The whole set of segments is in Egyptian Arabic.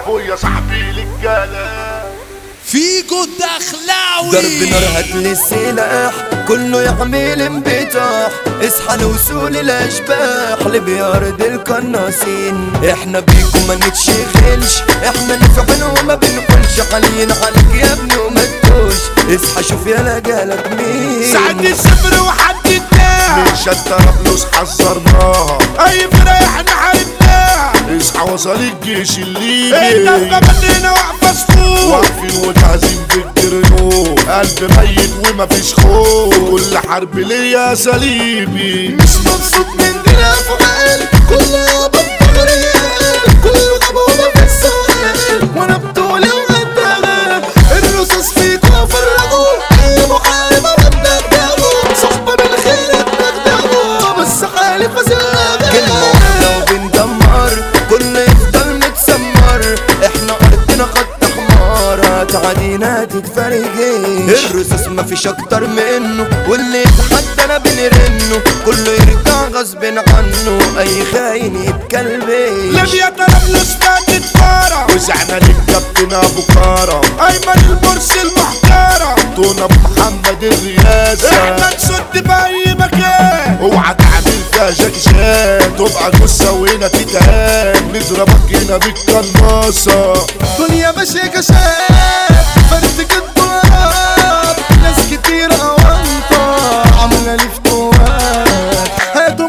اخويا صاحبي للجلال فيجو الدخلاوي ضرب نار هات لي السلاح كله يعمل انبطاح اصحى لوصول الاشباح اللي بيعرض القناصين احنا بيكم ما نتشغلش احنا نفعل وما بنقولش حاليين عليك يا ابني وما تدوش اصحى شوف يا لجالك مين سعد الصفر وحددناها مش الطرابلس حذرناها اي فرقة احنا حاربناها اصحى وصل الجيش انت الليبي بدينا واقفة صفوف واقفين وتعزين في الجرنو قلب ميت ومفيش خوف كل حرب ليا سليبي مش مبسوط من دينا فعال كله بطل ريال كله غبوبة في السؤال وانا بطولي وغداغة الرصاص فيكم فرقوا اي محارب ربنا بداغوا صحبة بالخير بنخدعوا بس حالف زلاغة كلمة واحدة وبندمر كل يفضل متسمر احنا ارضنا خط حمار هتعدينا تتفرجيش الرصاص مفيش اكتر منه واللي يتحدى بنرنه كله يرجع غصب عنه اي خاين يتكلبش ليبيا طرابلس فاتت فارة وزعنا للكابتن ابو كرم ايمن المرسي المحترم تونا بمحمد الرياسة احنا نسد في اي مكان اوعى تعمل فيها جاكشان تبقى جثة وهنا تتهان نضربك هنا بالقناصة دنيا ماشية كشاف فرتك الدولار ناس كتير اوانطة عاملة لي فتوات هاتوا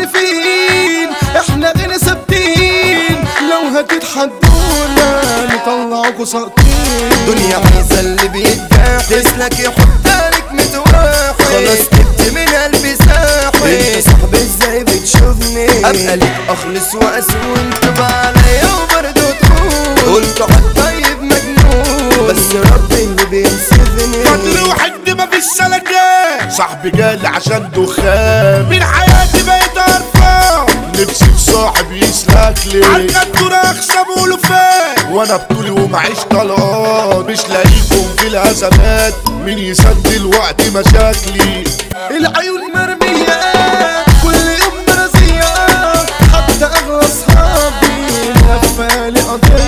منحرفين احنا غير ثابتين لو هتتحدونا نطلعكوا ساقطين دنيا عايزة اللي بيتباع تسلك يحط لك متواحد خلاص جبت من قلبي ساحل انت صاحبي ازاي بتشوفني ابقى ليك اخلص واسود تبقى عليا وبرضه تخون قلت طيب مجنون بس ربي اللي بينسفني فضل وحد مفيش سلكان صاحبي جالي عشان دخان من حياتي بقيت قرفان نفسي في صاحب يسلك لي عالكدور اخصم ولفان وانا بطولي ومعيش طلقات مش لاقيكم في الازمات مين يسد وقت مشاكلي العيون مرمية كل يوم مرزية حتى اغلى اصحابي لفالي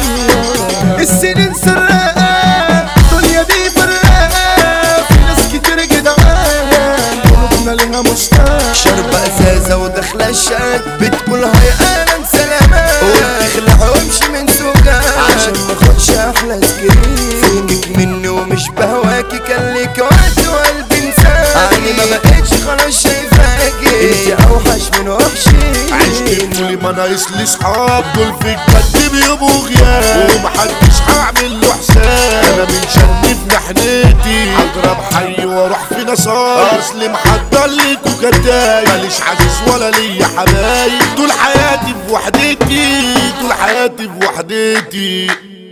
قضية السنين سراقة الدنيا دي فراقة في ناس كتير جدعان قلوبنا ليها مشتاق شربة ازازة وداخلة الشات بتقول هاي اهلا سلامات وتخلع وامشي من سوقك عشان ما اخدش احلى سكرين فينك مني ومش بهواكي كان ليك وقت وقلبي انساكي عيني ما بقتش خلاص شايفاكي انت اوحش من وحشي عشت طولي ما ناقص لي صحاب دول في الجد بيبقوا غياب ومحدش هعمل له حساب انا من شني في محنتي هضرب حي واروح في نصايا اصلي محضر ليكوا كداي ماليش عزيز ولا ليا حبايب طول حياتي في وحدتي طول حياتي في وحدتي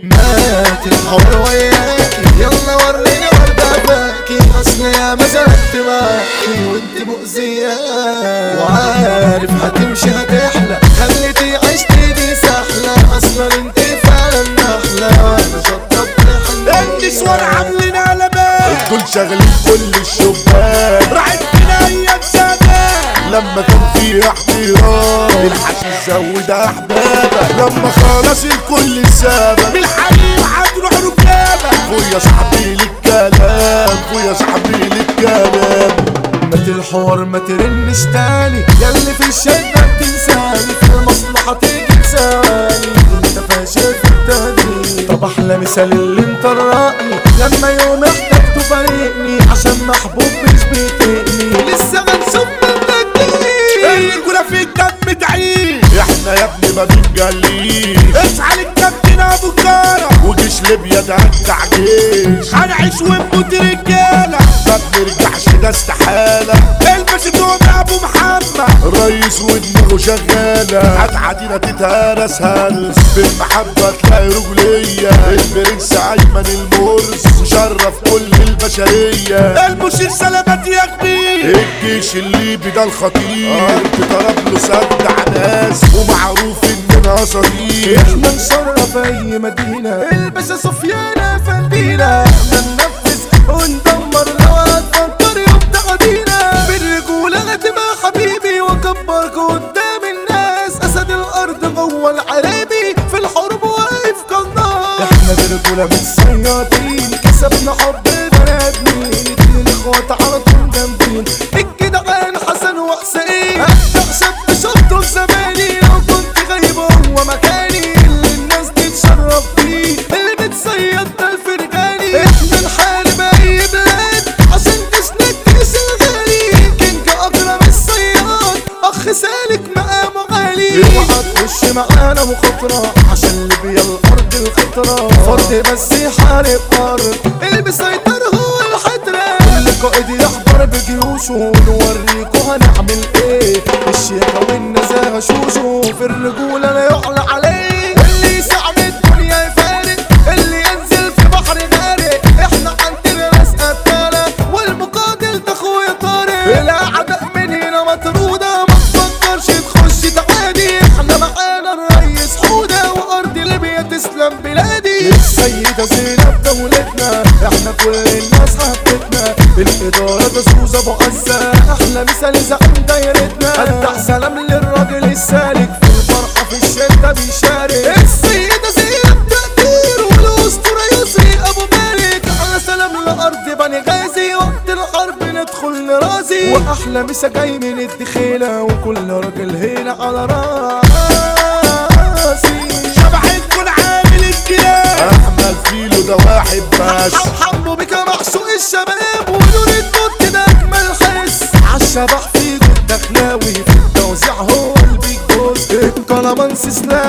مات الحور وياكي يلا وريني وردة باكي اصل يا ما زرقت معاكي وانت مؤذية وعارف هتمشي هتحلى خليتي عشتي دي سحلة اصلا انت فعلا نحلة وانا شطبت حنة النسوان عاملين قلبان دول شغالين كل الشبان راحت فينا ايام زمان لما كان فيها احترام الحشيش زود احبابك لما خلاص الكل سابك بالحريم هتروح ركابة خويا صاحبي للكلام خويا صاحبي للكلام مات الحوار ما ترنش تاني ياللي في الشدة بتنساني في المصلحة تيجي تساني انت فاشل في التهديد طب احلى مثال اللي انت الرأي لما يوم احتاج تفارقني عشان محبوب مش بيطيقني لسه منسوب منك كتير الرجولة في الدم تعيش احنا يا ابني ما بنجليش اصحى للكابتن ابو كارة وجيش ليبيا ده اجدع جيش هنعيش ونموت رجالة ما بنرجعش ده استحالة البس دوم ابو محمد الرئيس ودماغه شغالة هتعدينا تتهرس هرس بالمحبة تلاقي رجولية البرنس ايمن المرس مشرف كل البشرية المشير سلامات يا كبير الجيش الليبي ده الخطير بطرابلس اجدع ناس ومعروف اننا اساطير احنا نشرف اي مدينة البس سفيانة فندينا احنا ننفذ وندمر لو هتفكر يوم تقضينا بالرجولة هتبقى حبيبي واكبرك قدام الناس اسد الارض جوه العرابي في الحروب واقف كالنار رجولة متصيادين كسبنا حب البني ادمين اتنين اخوات على طول جامدين الجدعان حسن وحسين ابدع شاب شطه في زماني لو كنت غايب هو مكاني اللي الناس دي تشرف بيه اللي بتصيد ده الفرقاني احنا نحارب اي بلاد عشان تسند كيس الغالي كينج اكرم الصياد اخ سالك مقامه عالي اوعى تخش معانا مخاطرة عشان ليبيا الارض الخطرة فرد بس يحارب ارض اللي بيسيطر هو الحترة كل قائد يحضر بجيوشه نوريكوا هنعمل ايه الشيخة والنزاهة شوشو في الرجولة لا يعلى عليه اللي يساعد الدنيا يفارق اللي ينزل في بحر غارق احنا عندنا ناس قتالة والمقاتل ده اخويا طارق الاعداء من هنا مطرودة ما تفكرش تخش تعادي احنا معانا الريس حودة وارض ليبيا تسلم بلادي السيدة زينب دولتنا احنا كل الناس حبتنا الادارة ده سوزة ابو عزة احلى مثال زعيم دايرتنا ادع سلام للراجل السالك في الفرحة في الشدة بيشارك السيدة زينب تقدير والاسطورة يسري ابو مالك على سلام لارض بني غازي وقت الحرب ندخل نرازي واحلى مسا جاي من الدخيلة وكل راجل هنا على راسي شبح تكون عامل الكلاب احمد فيلو ده واحد بس حمو بك محسوق الشباب ونور الدود ده اجمل حس عالشبح في جود دخلاوي في التوزيع هو البيج بوس الكلامانس سلاح